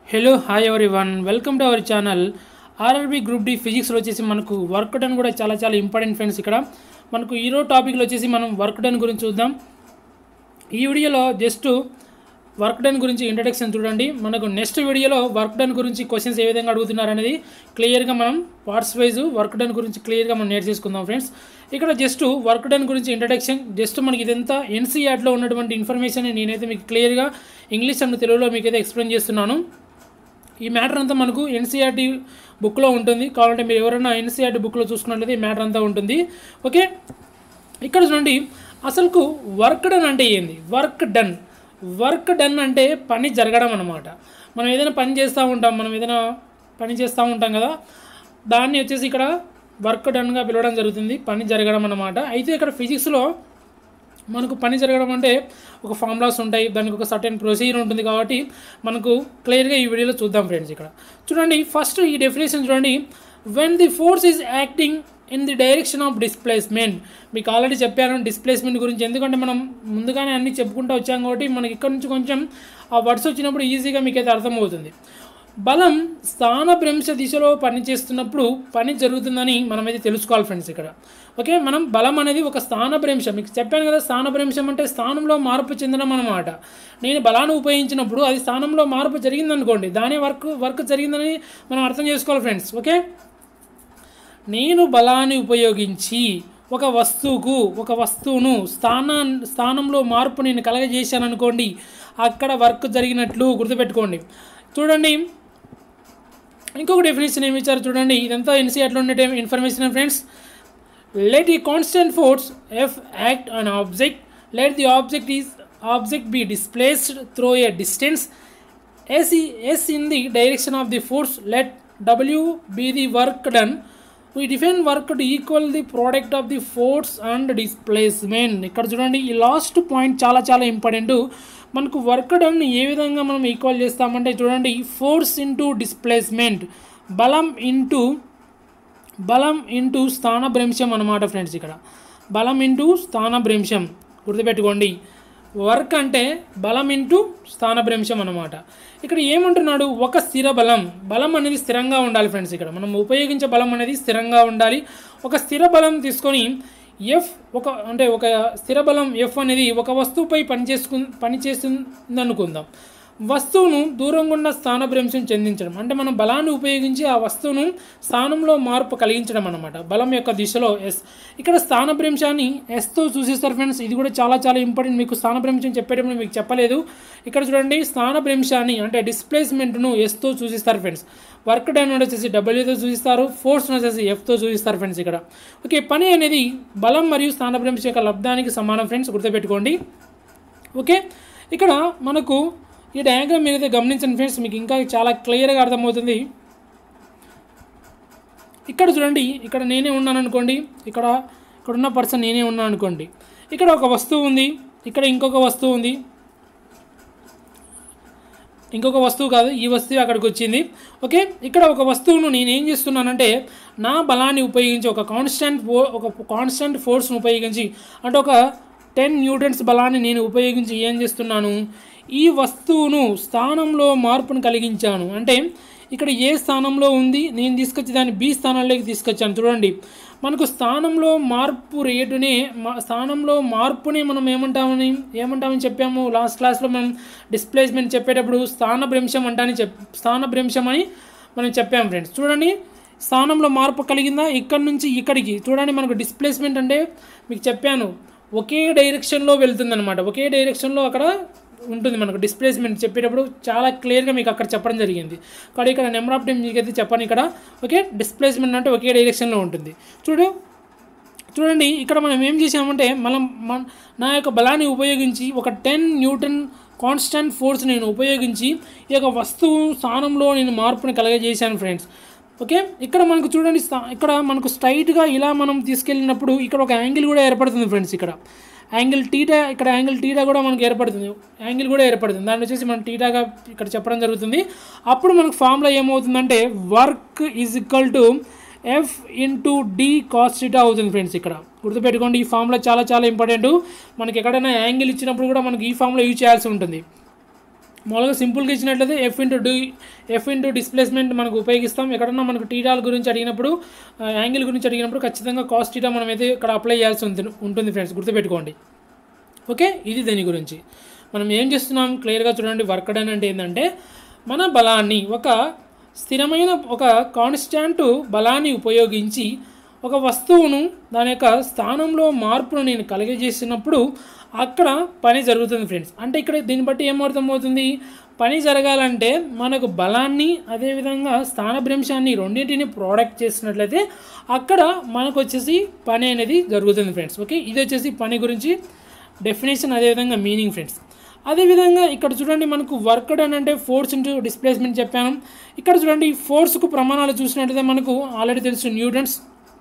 hello hi everyone welcome to our channel RRB group D ఫిజిక్స్లో వచ్చేసి మనకు work done కూడా చాలా చాలా ఇంపార్టెంట్ ఫ్రెండ్స్ ఇక్కడ మనకు ఈరో టాపిక్లో వచ్చేసి మనం వర్క్ డన్ గురించి చూద్దాం ఈ వీడియోలో జస్ట్ వర్క్ డన్ గురించి ఇంట్రడక్షన్ చూడండి మనకు నెక్స్ట్ వీడియోలో వర్క్ డన్ గురించి క్వశ్చన్స్ ఏ విధంగా అడుగుతున్నారు అనేది క్లియర్గా మనం పార్ట్స్ వైజ్ వర్క్ డన్ గురించి క్లియర్గా మనం నేర్చేసుకుందాం ఫ్రెండ్స్ ఇక్కడ జస్ట్ వర్క్ డన్ గురించి ఇంట్రడక్షన్ జస్ట్ మనకి ఇదంతా ఎన్సీఆర్లో ఉన్నటువంటి ఇన్ఫర్మేషన్ నేనైతే మీకు క్లియర్గా ఇంగ్లీష్ అండ్ తెలుగులో మీకైతే ఎక్స్ప్లెయిన్ చేస్తున్నాను ఈ మ్యాటర్ అంతా మనకు ఎన్సీఆర్టీ బుక్లో ఉంటుంది కావాలంటే మీరు ఎవరైనా ఎన్సీఆర్టీ బుక్లో చూసుకున్నట్లయితే ఈ మ్యాటర్ అంతా ఉంటుంది ఓకే ఇక్కడ చూడండి అసలుకు వర్క్ డన్ అంటే ఏంది వర్క్ డన్ వర్క్ డన్ అంటే పని జరగడం అనమాట మనం ఏదైనా పని చేస్తూ ఉంటాం మనం ఏదైనా పని చేస్తూ ఉంటాం కదా దాన్ని వచ్చేసి ఇక్కడ వర్క్ డన్గా పిలవడం జరుగుతుంది పని జరగడం అనమాట అయితే ఇక్కడ ఫిజిక్స్లో మనకు పని జరగడం అంటే ఒక ఫార్ములాస్ ఉంటాయి దానికి ఒక సర్టెన్ ప్రొసీజర్ ఉంటుంది కాబట్టి మనకు క్లియర్గా ఈ వీడియోలో చూద్దాం ఫ్రెండ్స్ ఇక్కడ చూడండి ఫస్ట్ ఈ డెఫినేషన్ చూడండి when the force is acting in the direction of displacement మీకు ఆల్రెడీ చెప్పాను డిస్ప్లేస్మెంట్ గురించి ఎందుకంటే మనం ముందుగానే అన్నీ చెప్పుకుంటూ వచ్చాం కాబట్టి మనకి ఇక్కడ నుంచి కొంచెం ఆ వర్డ్స్ వచ్చినప్పుడు ఈజీగా మీకైతే అర్థమవుతుంది బలం స్థానభ్రంశ దిశలో పని చేస్తున్నప్పుడు పని జరుగుతుందని మనమైతే తెలుసుకోవాలి ఫ్రెండ్స్ ఇక్కడ ఓకే మనం బలం అనేది ఒక స్థానభ్రంశం మీకు చెప్పాను కదా స్థానభ్రంశం అంటే స్థానంలో మార్పు చెందడం అనమాట నేను బలాన్ని ఉపయోగించినప్పుడు అది స్థానంలో మార్పు జరిగిందనుకోండి దాని వర్క్ వర్క్ జరిగిందని మనం అర్థం చేసుకోవాలి ఫ్రెండ్స్ ఓకే నేను బలాన్ని ఉపయోగించి ఒక వస్తువుకు ఒక వస్తువును స్థానా స్థానంలో మార్పు నేను కలగజేశాను అనుకోండి అక్కడ వర్క్ జరిగినట్లు గుర్తుపెట్టుకోండి చూడండి ఇంకొక డెఫినేషన్ ఏమి ఇచ్చారు చూడండి ఇదంతా ఎన్సీఆర్లో ఉండే ఇన్ఫర్మేషన్ ఫ్రెండ్స్ లెట్ ఈ constant force F act an object let the object is object be displaced through a distance S S in the direction of the force let W be the work done we define work to equal the product of the force and displacement ఇక్కడ చూడండి ఈ last point చాలా చాలా important మనకు work done a విధంగా మనం equal చేస్తామంటే చూడండి ఫోర్స్ ఇంటూ డిస్ప్లేస్మెంట్ బలం ఇంటూ బలం ఇంటూ స్థానభ్రంశం అనమాట ఫ్రెండ్స్ ఇక్కడ బలం ఇంటూ స్థానభ్రంశం గుర్తుపెట్టుకోండి వర్క్ అంటే బలం ఇంటూ స్థానభ్రంశం అనమాట ఇక్కడ ఏమంటున్నాడు ఒక స్థిర బలం బలం అనేది స్థిరంగా ఉండాలి ఫ్రెండ్స్ ఇక్కడ మనం ఉపయోగించే బలం అనేది స్థిరంగా ఉండాలి ఒక స్థిర బలం తీసుకొని ఎఫ్ ఒక అంటే ఒక స్థిర బలం ఎఫ్ అనేది ఒక వస్తువుపై పనిచేసుకు పనిచేస్తుంది అనుకుందాం వస్తువును దూరంగా ఉన్న స్థానభ్రంశం చెందించడం అంటే మనం బలాన్ని ఉపయోగించి ఆ వస్తువును స్థానంలో మార్పు కలిగించడం అనమాట బలం యొక్క దిశలో ఎస్ ఇక్కడ స్థానభ్రంశాన్ని ఎస్తో చూసిస్తారు ఫ్రెండ్స్ ఇది కూడా చాలా చాలా ఇంపార్టెంట్ మీకు స్థానభ్రంశం చెప్పేటప్పుడు మీకు చెప్పలేదు ఇక్కడ చూడండి స్థానభ్రంశాన్ని అంటే డిస్ప్లేస్మెంట్ను ఎస్తో చూసిస్తారు ఫ్రెండ్స్ వర్క్ డన్ వచ్చేసి డబ్ల్యూతో చూపిస్తారు ఫోర్స్ వచ్చేసి ఎఫ్తో చూపిస్తారు ఫ్రెండ్స్ ఇక్కడ ఓకే పని అనేది బలం మరియు స్థానభ్రంశం యొక్క లబ్ధానికి సమానం ఫ్రెండ్స్ గుర్తుపెట్టుకోండి ఓకే ఇక్కడ మనకు ఈ డయాగ్రామ్ మీరైతే గమనించండి ఫ్రెండ్స్ మీకు ఇంకా చాలా క్లియర్గా అర్థమవుతుంది ఇక్కడ చూడండి ఇక్కడ నేనే ఉన్నాను అనుకోండి ఇక్కడ ఇక్కడ ఉన్న పర్సన్ నేనే ఉన్నాను అనుకోండి ఇక్కడ ఒక వస్తువు ఉంది ఇక్కడ ఇంకొక వస్తువు ఉంది ఇంకొక వస్తువు కాదు ఈ వస్తువు అక్కడికి వచ్చింది ఓకే ఇక్కడ ఒక వస్తువును నేను ఏం చేస్తున్నానంటే నా బలాన్ని ఉపయోగించి ఒక కాన్స్టెంట్ ఫో ఒక కాన్స్టెంట్ ఫోర్స్ను ఉపయోగించి అంటే ఒక టెన్ న్యూటన్స్ బలాన్ని నేను ఉపయోగించి ఏం చేస్తున్నాను ఈ వస్తువును స్థానంలో మార్పును కలిగించాను అంటే ఇక్కడ ఏ స్థానంలో ఉంది నేను తీసుకొచ్చి దాన్ని బి స్థానంలోకి తీసుకొచ్చాను చూడండి మనకు స్థానంలో మార్పు రేటునే స్థానంలో మార్పుని మనం ఏమంటామని ఏమంటామని చెప్పాము లాస్ట్ క్లాస్లో మనం డిస్ప్లేస్మెంట్ చెప్పేటప్పుడు స్థానభ్రంశం అంటాని చెప్ స్థానభ్రంశం అని మనం చెప్పాము ఫ్రెండ్స్ చూడండి స్థానంలో మార్పు కలిగిందా ఇక్కడ నుంచి ఇక్కడికి చూడండి మనకు డిస్ప్లేస్మెంట్ అంటే మీకు చెప్పాను ఒకే డైరెక్షన్లో వెళ్తుందన్నమాట ఒకే డైరెక్షన్లో అక్కడ ఉంటుంది మనకు డిస్ప్లేస్మెంట్ చెప్పేటప్పుడు చాలా క్లియర్గా మీకు అక్కడ చెప్పడం జరిగింది కానీ ఇక్కడ నెంబర్ ఆఫ్ టైం మీకైతే చెప్పాను ఇక్కడ ఓకే డిస్ప్లేస్మెంట్ అంటే ఒకే డైరెక్షన్లో ఉంటుంది చూడు చూడండి ఇక్కడ మనం ఏం చేసామంటే మనం మన నా యొక్క బలాన్ని ఉపయోగించి ఒక టెన్ న్యూటన్ కాన్స్టెంట్ ఫోర్స్ నేను ఉపయోగించి ఈ యొక్క వస్తువు స్థానంలో నేను మార్పుని కలగజేశాను ఫ్రెండ్స్ ఓకే ఇక్కడ మనకు చూడండి ఇక్కడ మనకు స్ట్రైట్గా ఇలా మనం తీసుకెళ్ళినప్పుడు ఇక్కడ ఒక యాంగిల్ కూడా ఏర్పడుతుంది ఫ్రెండ్స్ ఇక్కడ యాంగిల్ టీటా ఇక్కడ యాంగిల్ టీటా కూడా మనకు ఏర్పడుతుంది యాంగిల్ కూడా ఏర్పడుతుంది దాన్ని వచ్చేసి మనం టీటాగా ఇక్కడ చెప్పడం జరుగుతుంది అప్పుడు మనకు ఫామ్లో ఏమవుతుందంటే work is equal to F into D కాస్టిటా అవుతుంది ఫ్రెండ్స్ ఇక్కడ గుర్తుపెట్టుకోండి ఈ ఫామ్లో చాలా చాలా ఇంపార్టెంట్ మనకి ఎక్కడైనా యాంగిల్ ఇచ్చినప్పుడు కూడా మనకి ఈ ఫామ్లో యూజ్ చేయాల్సి ఉంటుంది మామూలుగా సింపుల్గా ఇచ్చినట్లయితే F into D F into displacement మనకు ఉపయోగిస్తాం ఎక్కడన్నా మనకు టీటాల గురించి అడిగినప్పుడు యాంగిల్ గురించి అడిగినప్పుడు ఖచ్చితంగా కాస్ట్ టీటా మనం అయితే ఇక్కడ అప్లై చేయాల్సి ఉంటుంది ఉంటుంది ఫ్రెండ్స్ గుర్తుపెట్టుకోండి ఓకే ఇది దీని గురించి మనం ఏం చేస్తున్నాం క్లియర్గా చూడండి వర్క్ డన్ అంటే ఏంటంటే మన బలాన్ని ఒక స్థిరమైన ఒక కాన్స్టాంట్ బలాన్ని ఉపయోగించి ఒక వస్తువును దాని యొక్క స్థానంలో మార్పును నేను కలిగజేసినప్పుడు అక్కడ పని జరుగుతుంది ఫ్రెండ్స్ అంటే ఇక్కడ దీన్ని బట్టి ఏం అర్థమవుతుంది పని జరగాలంటే మనకు బలాన్ని అదేవిధంగా స్థానభ్రంశాన్ని రెండింటిని ప్రోడక్ట్ చేసినట్లయితే అక్కడ మనకు వచ్చేసి పని అనేది జరుగుతుంది ఫ్రెండ్స్ ఓకే ఇది వచ్చేసి పని గురించి డెఫినేషన్ అదేవిధంగా మీనింగ్ ఫ్రెండ్స్ అదేవిధంగా ఇక్కడ చూడండి మనకు వర్క్ డన్ అంటే ఫోర్స్ ఇంటూ డిస్ప్లేస్మెంట్ చెప్పాను ఇక్కడ చూడండి ఫోర్స్కు ప్రమాణాలు చూసినట్లయితే మనకు ఆల్రెడీ తెలుసు న్యూటన్స్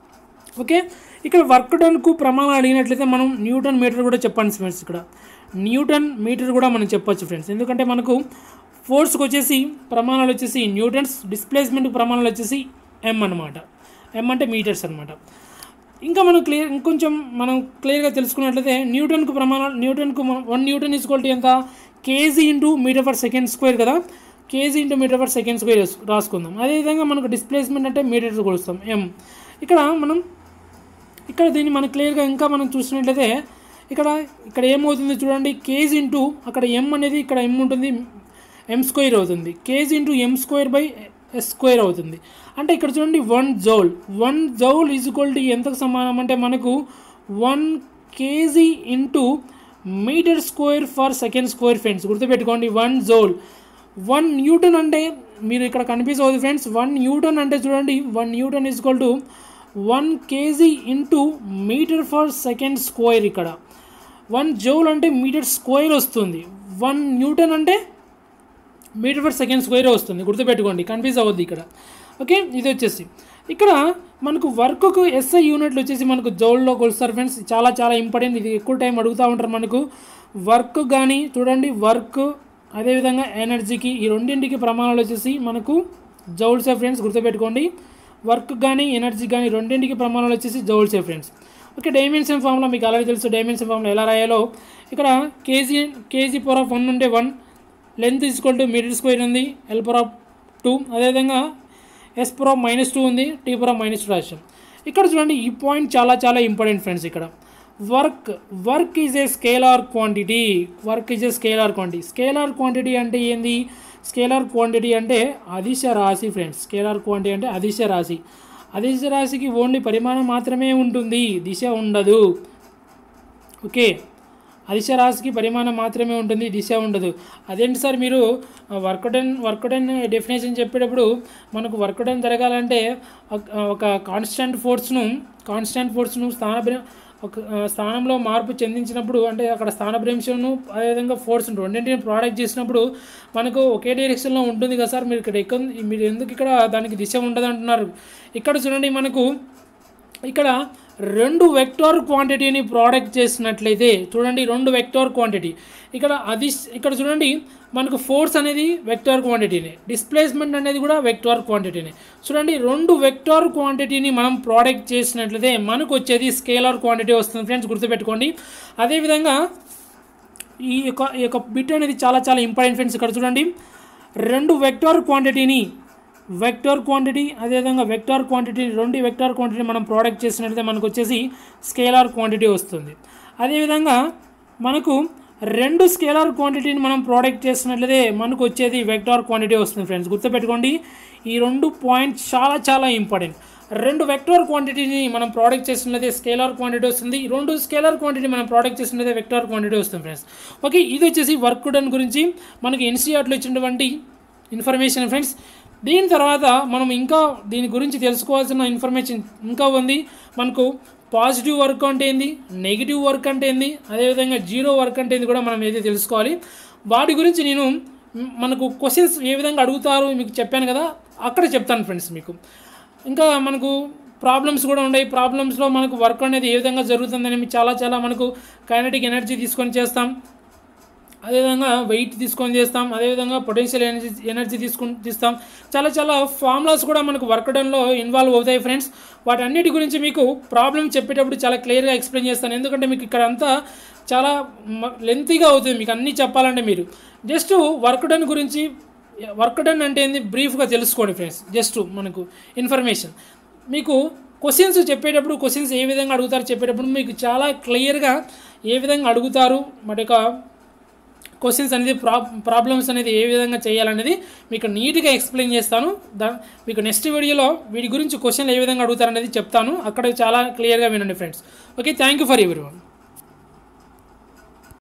ఓకే ఇక్కడ వర్క్ డన్కు ప్రమాణాలు అడిగినట్లయితే మనం న్యూటన్ మీటర్ కూడా చెప్పండి ఫ్రెండ్స్ ఇక్కడ న్యూటన్ మీటర్ కూడా మనం చెప్పొచ్చు ఫ్రెండ్స్ ఎందుకంటే మనకు ఫోర్స్కి వచ్చేసి ప్రమాణాలు వచ్చేసి న్యూటన్స్ డిస్ప్లేస్మెంట్ ప్రమాణాలు వచ్చేసి ఎం అనమాట ఎం అంటే మీటర్స్ అనమాట ఇంకా మనం క్లియర్ ఇంకొంచెం మనం క్లియర్గా తెలుసుకున్నట్లయితే న్యూటన్కు ప్రమాణాలు న్యూటన్కు వన్ న్యూటన్ ఈక్వాలిటీ ఎంత KG into metre per second square కదా KG into metre per second square రాసుకుందాం అదేవిధంగా మనకు డిస్ప్లేస్మెంట్ అంటే మీటర్స్ కొలుస్తాం ఎం ఇక్కడ మనం ఇక్కడ దీన్ని మనం క్లియర్గా ఇంకా మనం చూసినట్లయితే ఇక్కడ ఇక్కడ ఏమవుతుంది చూడండి కేజీ ఇంటూ అక్కడ ఎం అనేది ఇక్కడ ఎం ఉంటుంది ఎం స్క్వేర్ అవుతుంది KG into M square by S square అవుతుంది అంటే ఇక్కడ చూడండి one joule one joule is equal to ఎంతకు సమానం అంటే మనకు one KG into metre square for second square friends గుర్తుపెట్టుకోండి వన్ జౌల్ వన్ న్యూటన్ అంటే మీరు ఇక్కడ కన్ఫ్యూజ్ అవుతుంది ఫ్రెండ్స్ వన్ న్యూటన్ అంటే చూడండి one newton is equal to one KG into metre for second square ఇక్కడ వన్ జౌల్ అంటే metre square వస్తుంది వన్ న్యూటన్ అంటే మీటర్ పర్ సెకండ్ స్క్వేర్ వస్తుంది గుర్తుపెట్టుకోండి కన్ఫ్యూజ్ అవ్వద్దు ఇక్కడ ఓకే ఇది వచ్చేసి ఇక్కడ మనకు వర్క్కు ఎస్ఐ యూనిట్లు వచ్చేసి మనకు జౌల్లో కొలుస్తారు ఫ్రెండ్స్ చాలా చాలా ఇంపార్టెంట్ ఇది ఎక్కువ టైం అడుగుతూ ఉంటారు మనకు వర్క్ కానీ చూడండి వర్క్ అదేవిధంగా ఎనర్జీకి ఈ రెండింటికి ప్రమాణాలు వచ్చేసి మనకు జౌల్సే ఫ్రెండ్స్ గుర్తుపెట్టుకోండి వర్క్ కానీ ఎనర్జీ కానీ రెండింటికి ప్రమాణాలు వచ్చేసి జౌల్సే ఫ్రెండ్స్ ఓకే డైమెన్షన్ ఫామ్లో మీకు అలాగే తెలుసు డైమెన్షన్ ఫామ్లో ఎలా రాయాలో ఇక్కడ KG KG power of one ఉంటే one length equal to metre square ఉంది ఎల్ పవర్ ఆఫ్ టూ అదేవిధంగా S power of minus two ఉంది T power of minus two రాశాం ఇక్కడ చూడండి ఈ పాయింట్ చాలా చాలా ఇంపార్టెంట్ ఫ్రెండ్స్ ఇక్కడ work work is a scalar quantity work is a scalar quantity scalar quantity అంటే ఏంది స్కేలార్ క్వాంటిటీ అంటే అదిశ రాశి ఫ్రెండ్స్ స్కేలార్ క్వాంటిటీ అంటే అదిశ రాశి అదిశ రాశికి ఓన్లీ పరిమాణం మాత్రమే ఉంటుంది దిశ ఉండదు ఓకే అదిశ రాశికి పరిమాణం మాత్రమే ఉంటుంది దిశ ఉండదు అదేంటి సార్ మీరు work done work done definition చెప్పేటప్పుడు మనకు వర్క్ డన్ జరగాలంటే ఒక- ఒక కాన్స్టెంట్ ఫోర్స్ను కాన్స్టెంట్ ఫోర్స్ను స్థాన ఒక ఆ, స్థానంలో మార్పు చెందించినప్పుడు అంటే అక్కడ స్థానభ్రంశంను అదేవిధంగా ఫోర్స్ రెండింటిని ప్రోడక్ట్ చేసినప్పుడు మనకు ఒకే డైరెక్షన్లో ఉంటుంది కదా సార్ మీరు ఇక్కడ ఎక్కడ మీరు ఎందుకు ఇక్కడ దానికి దిశ ఉండదు అంటున్నారు ఇక్కడ చూడండి మనకు ఇక్కడ రెండు వెక్టార్ క్వాంటిటీని ప్రోడక్ట్ చేసినట్లయితే చూడండి రెండు వెక్టార్ క్వాంటిటీ ఇక్కడ అది ఇక్కడ చూడండి మనకు ఫోర్స్ అనేది వెక్టార్ క్వాంటిటీనే డిస్ప్లేస్మెంట్ అనేది కూడా వెక్టార్ క్వాంటిటీనే చూడండి రెండు వెక్టార్ క్వాంటిటీని మనం ప్రోడక్ట్ చేసినట్లయితే మనకు వచ్చేది స్కేలార్ క్వాంటిటీ వస్తుంది ఫ్రెండ్స్ గుర్తుపెట్టుకోండి అదేవిధంగా ఈ యొక్క ఈ యొక్క బిట్ అనేది చాలా చాలా ఇంపార్టెంట్ ఫ్రెండ్స్ ఇక్కడ చూడండి రెండు వెక్టార్ క్వాంటిటీని వెక్టార్ క్వాంటిటీ అదేవిధంగా వెక్టార్ క్వాంటిటీ రెండు వెక్టార్ క్వాంటిటీ మనం ప్రోడక్ట్ చేసినట్లయితే మనకు వచ్చేసి స్కేలార్ క్వాంటిటీ వస్తుంది అదేవిధంగా మనకు రెండు స్కేలార్ క్వాంటిటీని మనం ప్రోడక్ట్ చేసినట్లయితే మనకు వచ్చేది వెక్టార్ క్వాంటిటీ వస్తుంది ఫ్రెండ్స్ గుర్తుపెట్టుకోండి ఈ రెండు పాయింట్స్ చాలా చాలా ఇంపార్టెంట్ రెండు వెక్టార్ క్వాంటిటీని మనం ప్రోడక్ట్ చేసినట్లయితే స్కేలార్ క్వాంటిటీ వస్తుంది ఈ రెండు స్కేలార్ క్వాంటిటీ మనం ప్రోడక్ట్ చేసినట్లయితే వెక్టార్ క్వాంటిటీ వస్తుంది ఫ్రెండ్స్ ఓకే ఇది వచ్చేసి వర్క్ డన్ గురించి మనకి ఎన్సీఆర్లో ఇచ్చినటువంటి ఇన్ఫర్మేషన్ ఫ్రెండ్స్ దీని తర్వాత మనం ఇంకా దీని గురించి తెలుసుకోవాల్సిన ఇన్ఫర్మేషన్ ఇంకా ఉంది మనకు పాజిటివ్ వర్క్ అంటే ఏంది నెగిటివ్ వర్క్ అంటే ఏంది అదేవిధంగా జీరో వర్క్ అంటే ఏంది కూడా మనం ఏది తెలుసుకోవాలి వాటి గురించి నేను మ్, మనకు క్వశ్చన్స్ ఏ విధంగా అడుగుతారు మీకు చెప్పాను కదా అక్కడ చెప్తాను ఫ్రెండ్స్ మీకు ఇంకా మనకు ప్రాబ్లమ్స్ కూడా ఉన్నాయి ప్రాబ్లమ్స్లో మనకు వర్క్ అనేది ఏ విధంగా జరుగుతుందని చాలా చాలా మనకు కైనటిక్ ఎనర్జీ తీసుకొని చేస్తాం అదేవిధంగా వెయిట్ తీసుకొని చేస్తాం అదేవిధంగా పొటెన్షియల్ ఎనర్జీ ఎనర్జీ తీసుకుని తీస్తాం చాలా చాలా ఫార్ములాస్ కూడా మనకు వర్కడంలో ఇన్వాల్వ్ అవుతాయి ఫ్రెండ్స్ వాటన్నిటి గురించి మీకు ప్రాబ్లం చెప్పేటప్పుడు చాలా క్లియర్గా ఎక్స్ప్లెయిన్ చేస్తాను ఎందుకంటే మీకు ఇక్కడ అంతా చాలా లెంతీగా అవుతుంది మీకు అన్నీ చెప్పాలంటే మీరు జస్ట్ వర్క్ డన్ గురించి వర్క్ డన్ అంటే ఏంది బ్రీఫ్గా తెలుసుకోండి ఫ్రెండ్స్ జస్ట్ మనకు ఇన్ఫర్మేషన్ మీకు క్వశ్చన్స్ చెప్పేటప్పుడు క్వశ్చన్స్ ఏ విధంగా అడుగుతారు చెప్పేటప్పుడు మీకు చాలా క్లియర్గా ఏ విధంగా అడుగుతారు మరి యొక్క క్వశ్చన్స్ అనేది ప్రా ప్రాబ్లమ్స్ అనేది ఏ విధంగా చేయాలనేది మీకు నీట్గా ఎక్స్ప్లెయిన్ చేస్తాను దా మీకు నెక్స్ట్ వీడియోలో వీటి గురించి క్వశ్చన్లు ఏ విధంగా అడుగుతారనేది చెప్తాను అక్కడ చాలా క్లియర్గా వినండి friends okay thank you for every one